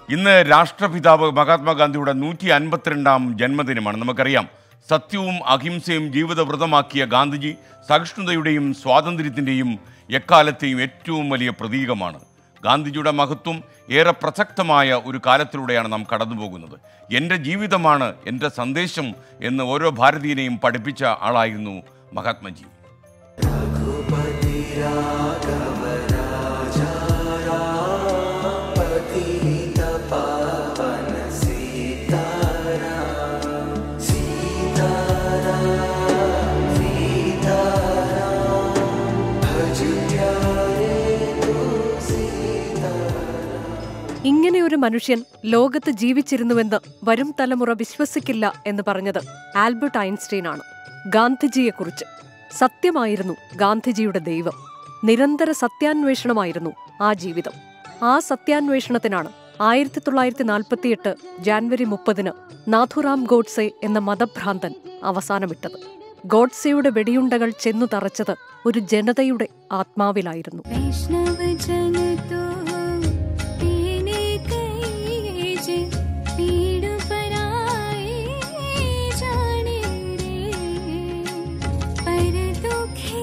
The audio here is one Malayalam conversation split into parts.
ഇന്ന് രാഷ്ട്രപിതാവ് മഹാത്മാഗാന്ധിയുടെ നൂറ്റി അൻപത്തിരണ്ടാം ജന്മദിനമാണ് നമുക്കറിയാം സത്യവും അഹിംസയും ജീവിതവ്രതമാക്കിയ ഗാന്ധിജി സഹിഷ്ണുതയുടെയും സ്വാതന്ത്ര്യത്തിൻ്റെയും എക്കാലത്തെയും ഏറ്റവും വലിയ പ്രതീകമാണ് ഗാന്ധിജിയുടെ മഹത്വം ഏറെ പ്രസക്തമായ ഒരു കാലത്തിലൂടെയാണ് നാം കടന്നു പോകുന്നത് എൻ്റെ ജീവിതമാണ് എൻ്റെ സന്ദേശം എന്ന് ഓരോ ഭാരതീയനെയും പഠിപ്പിച്ച ആളായിരുന്നു മഹാത്മജി ഇങ്ങനെ ഒരു മനുഷ്യൻ ലോകത്ത് ജീവിച്ചിരുന്നുവെന്ന് വരും തലമുറ വിശ്വസിക്കില്ല എന്ന് പറഞ്ഞത് ആൽബർട്ട് ഐൻസ്റ്റീൻ ആണ് ഗാന്ധിജിയെക്കുറിച്ച് സത്യമായിരുന്നു ഗാന്ധിജിയുടെ ദൈവം നിരന്തര സത്യാന്വേഷണമായിരുന്നു ആ ജീവിതം ആ സത്യാന്വേഷണത്തിനാണ് ആയിരത്തി തൊള്ളായിരത്തി നാൽപ്പത്തിയെട്ട് ജാൻവരി മുപ്പതിന് നാഥുറാം ഗോഡ്സെ എന്ന മതഭ്രാന്തൻ അവസാനമിട്ടത് ഗോഡ്സെയുടെ വെടിയുണ്ടകൾ ചെന്നു തറച്ചത് ഒരു ജനതയുടെ ആത്മാവിലായിരുന്നു वैष्णव जन तो तेने कही जे पीड़ पराए जाने रे पर दुखे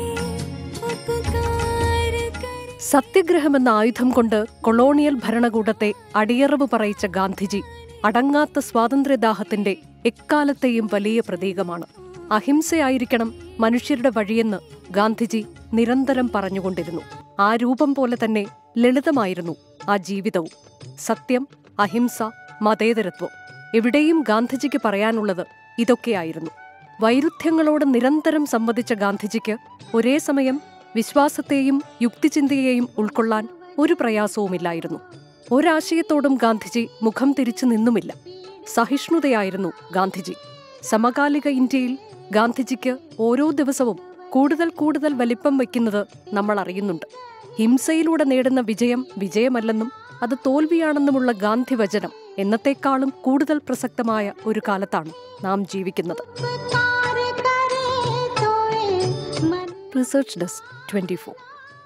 उपकार कर സത്യഗ്രഹമെന്ന ആയുധം കൊണ്ട് കൊളോണിയൽ ഭരണകൂടത്തെ അടിയറവ് പറയിച്ച ഗാന്ധിജി അടങ്ങാത്ത സ്വാതന്ത്ര്യദാഹത്തിന്റെ എക്കാലത്തെയും വലിയ പ്രതീകമാണ് അഹിംസയായിരിക്കണം മനുഷ്യരുടെ വഴിയെന്ന് ഗാന്ധിജി നിരന്തരം പറഞ്ഞുകൊണ്ടിരുന്നു ആ രൂപം പോലെ തന്നെ ലളിതമായിരുന്നു ആ ജീവിതവും സത്യം അഹിംസ മതേതരത്വം എവിടെയും ഗാന്ധിജിക്ക് പറയാനുള്ളത് ഇതൊക്കെയായിരുന്നു വൈരുദ്ധ്യങ്ങളോട് നിരന്തരം സംവദിച്ച ഗാന്ധിജിക്ക് ഒരേ സമയം വിശ്വാസത്തെയും യുക്തിചിന്തയെയും ഉൾക്കൊള്ളാൻ ഒരു പ്രയാസവുമില്ലായിരുന്നു ഒരാശയത്തോടും ഗാന്ധിജി മുഖം തിരിച്ചു നിന്നുമില്ല സഹിഷ്ണുതയായിരുന്നു ഗാന്ധിജി സമകാലിക ഇന്ത്യയിൽ ഗാന്ധിജിക്ക് ഓരോ ദിവസവും കൂടുതൽ കൂടുതൽ വലിപ്പം വയ്ക്കുന്നത് നമ്മൾ അറിയുന്നുണ്ട് ഹിംസയിലൂടെ നേടുന്ന വിജയം വിജയമല്ലെന്നും അത് തോൽവിയാണെന്നുമുള്ള ഗാന്ധി വചനം എന്നത്തെക്കാളും കൂടുതൽ പ്രസക്തമായ ഒരു കാലത്താണ് നാം ജീവിക്കുന്നത് पार करे तोए मन റിസർച്ച് ഡെസ്ക് ട്വന്റി ഫോർ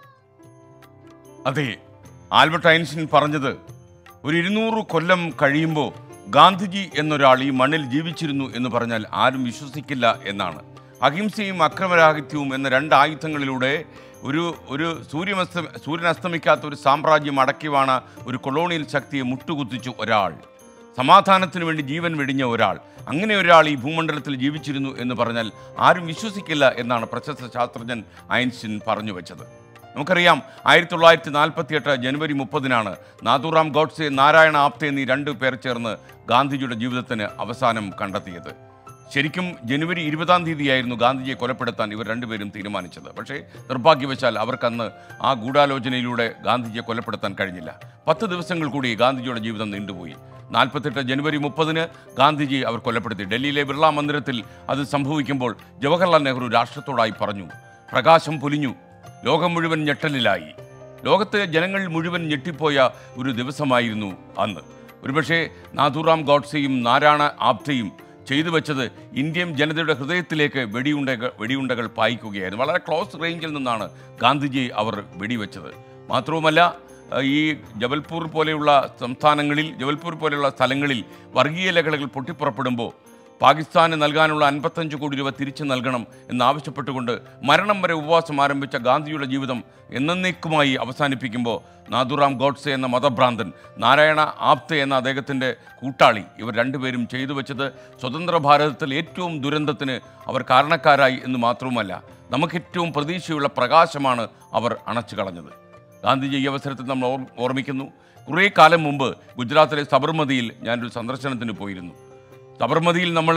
അതെ ആൽബർട്ട് ഐൻസ്റ്റീൻ പറഞ്ഞത് ഒരു ഇരുന്നൂറ് കൊല്ലം കഴിയുമ്പോൾ ഗാന്ധിജി എന്നൊരാൾ ഈ മണ്ണിൽ ജീവിച്ചിരുന്നു എന്ന് പറഞ്ഞാൽ ആരും വിശ്വസിക്കില്ല എന്നാണ് അഹിംസയും അക്രമരാഹിത്യവും എന്ന രണ്ട് ആയുധങ്ങളിലൂടെ ഒരു ഒരു സൂര്യമസ്ത സൂര്യൻ അസ്തമിക്കാത്ത ഒരു സാമ്രാജ്യം അടക്കിവാണ ഒരു കൊളോണിയൽ ശക്തിയെ മുട്ടുകുത്തിച്ചു ഒരാൾ സമാധാനത്തിന് വേണ്ടി ജീവൻ വെടിഞ്ഞ ഒരാൾ അങ്ങനെ ഒരാൾ ഈ ഭൂമണ്ഡലത്തിൽ ജീവിച്ചിരുന്നു എന്ന് പറഞ്ഞാൽ ആരും വിശ്വസിക്കില്ല എന്നാണ് പ്രശസ്ത ശാസ്ത്രജ്ഞൻ ഐൻസ്റ്റീൻ പറഞ്ഞു വെച്ചത് നമുക്കറിയാം ആയിരത്തി തൊള്ളായിരത്തി നാൽപ്പത്തിയെട്ട് ജനുവരി മുപ്പതിനാണ് നാഥുറാം ഗോഡ്സെ നാരായണ ആപ്തെ എന്നീ രണ്ടു പേർ ചേർന്ന് ഗാന്ധിജിയുടെ ജീവിതത്തിന് അവസാനം കണ്ടെത്തിയത് ശരിക്കും ജനുവരി ഇരുപതാം തീയതിയായിരുന്നു ഗാന്ധിജിയെ കൊലപ്പെടുത്താൻ ഇവർ രണ്ടുപേരും തീരുമാനിച്ചത് പക്ഷേ നിർഭാഗ്യവശാൽ അവർക്കന്ന് ആ ഗൂഢാലോചനയിലൂടെ ഗാന്ധിജിയെ കൊലപ്പെടുത്താൻ കഴിഞ്ഞില്ല പത്ത് ദിവസങ്ങൾ കൂടി ഗാന്ധിജിയുടെ ജീവിതം നീണ്ടുപോയി നാൽപ്പത്തെട്ട് ജനുവരി മുപ്പതിന് ഗാന്ധിജി അവർ കൊലപ്പെടുത്തി ഡൽഹിയിലെ ബിർള മന്ദിരത്തിൽ അത് സംഭവിക്കുമ്പോൾ ജവഹർലാൽ നെഹ്റു രാഷ്ട്രത്തോടായി പറഞ്ഞു പ്രകാശം പൊലിഞ്ഞു ലോകം മുഴുവൻ ഞെട്ടലിലായി ലോകത്തെ ജനങ്ങൾ മുഴുവൻ ഞെട്ടിപ്പോയ ഒരു ദിവസമായിരുന്നു അന്ന് ഒരുപക്ഷെ നാഥുറാം ഗോഡ്സെയും നാരായണ ആപ്തയും ചെയ്തു വെച്ചത് ഇന്ത്യൻ ജനതയുടെ ഹൃദയത്തിലേക്ക് വെടിയുണ്ടകൾ വെടിയുണ്ടകൾ പായിക്കുകയായിരുന്നു വളരെ ക്ലോസ് റേഞ്ചിൽ നിന്നാണ് ഗാന്ധിജി അവർ വെടിവെച്ചത് മാത്രവുമല്ല ഏഹ്, ഈ ജബൽപൂർ പോലെയുള്ള സംസ്ഥാനങ്ങളിൽ ജബൽപൂർ പോലെയുള്ള സ്ഥലങ്ങളിൽ വർഗീയ ലഹളകൾ പൊട്ടിപ്പുറപ്പെടുമ്പോൾ പാകിസ്ഥാന് നൽകാനുള്ള അൻപത്തഞ്ച് കോടി രൂപ തിരിച്ചു നൽകണം എന്നാവശ്യപ്പെട്ടുകൊണ്ട് മരണം വരെ ഉപവാസം ആരംഭിച്ച ഗാന്ധിയുടെ ജീവിതം എന്നേക്കുമായി അവസാനിപ്പിക്കുമ്പോൾ നാഥുറാം ഗോഡ്സെ എന്ന മതഭ്രാന്തൻ നാരായണ ആപ്തെ എന്ന അദ്ദേഹത്തിൻ്റെ കൂട്ടാളി ഇവർ രണ്ടുപേരും ചെയ്തു വെച്ചത് സ്വതന്ത്ര ഭാരതത്തിൽ ഏറ്റവും ദുരന്തത്തിന് അവർ കാരണക്കാരായി എന്ന് മാത്രവുമല്ല നമുക്കേറ്റവും പ്രതീക്ഷയുള്ള പ്രകാശമാണ് അവർ അണച്ചു കളഞ്ഞത് ഗാന്ധിജി ഈ അവസരത്തിൽ നമ്മൾ ഓർ ഓർമ്മിക്കുന്നു കുറേ കാലം മുമ്പ് ഗുജറാത്തിലെ സബർമതിയിൽ ഞാനൊരു സന്ദർശനത്തിന് പോയിരുന്നു സബർമതിയിൽ നമ്മൾ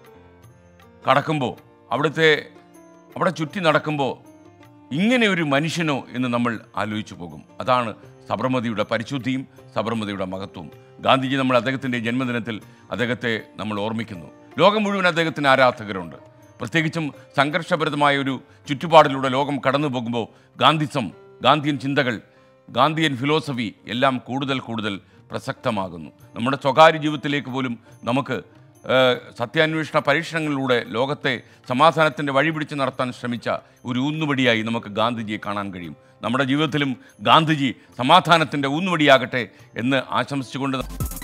കടക്കുമ്പോൾ അവിടുത്തെ അവിടെ ചുറ്റി നടക്കുമ്പോൾ ഇങ്ങനെ ഒരു മനുഷ്യനോ എന്ന് നമ്മൾ ആലോചിച്ചു പോകും അതാണ് സബർമതിയുടെ പരിശുദ്ധിയും സബർമതിയുടെ മഹത്വവും ഗാന്ധിജി നമ്മൾ അദ്ദേഹത്തിൻ്റെ ജന്മദിനത്തിൽ അദ്ദേഹത്തെ നമ്മൾ ഓർമ്മിക്കുന്നു ലോകം മുഴുവൻ അദ്ദേഹത്തിന് ആരാധകരുണ്ട് പ്രത്യേകിച്ചും സംഘർഷഭരിതമായ ഒരു ചുറ്റുപാടിലൂടെ ലോകം കടന്നു പോകുമ്പോൾ ഗാന്ധിസം ഗാന്ധിയൻ ചിന്തകൾ ഗാന്ധിയൻ ഫിലോസഫി എല്ലാം കൂടുതൽ കൂടുതൽ പ്രസക്തമാകുന്നു നമ്മുടെ സ്വകാര്യ ജീവിതത്തിലേക്ക് പോലും നമുക്ക് ഏഹ്, സത്യാന്വേഷണ പരീക്ഷണങ്ങളിലൂടെ ലോകത്തെ സമാധാനത്തിൻ്റെ വഴി പിടിച്ച് നടത്താൻ ശ്രമിച്ച ഒരു ഊന്നുവടിയായി നമുക്ക് ഗാന്ധിജിയെ കാണാൻ കഴിയും നമ്മുടെ ജീവിതത്തിലും ഗാന്ധിജി സമാധാനത്തിൻ്റെ ഊന്നുവടിയാകട്ടെ എന്ന് ആശംസിച്ചുകൊണ്ട്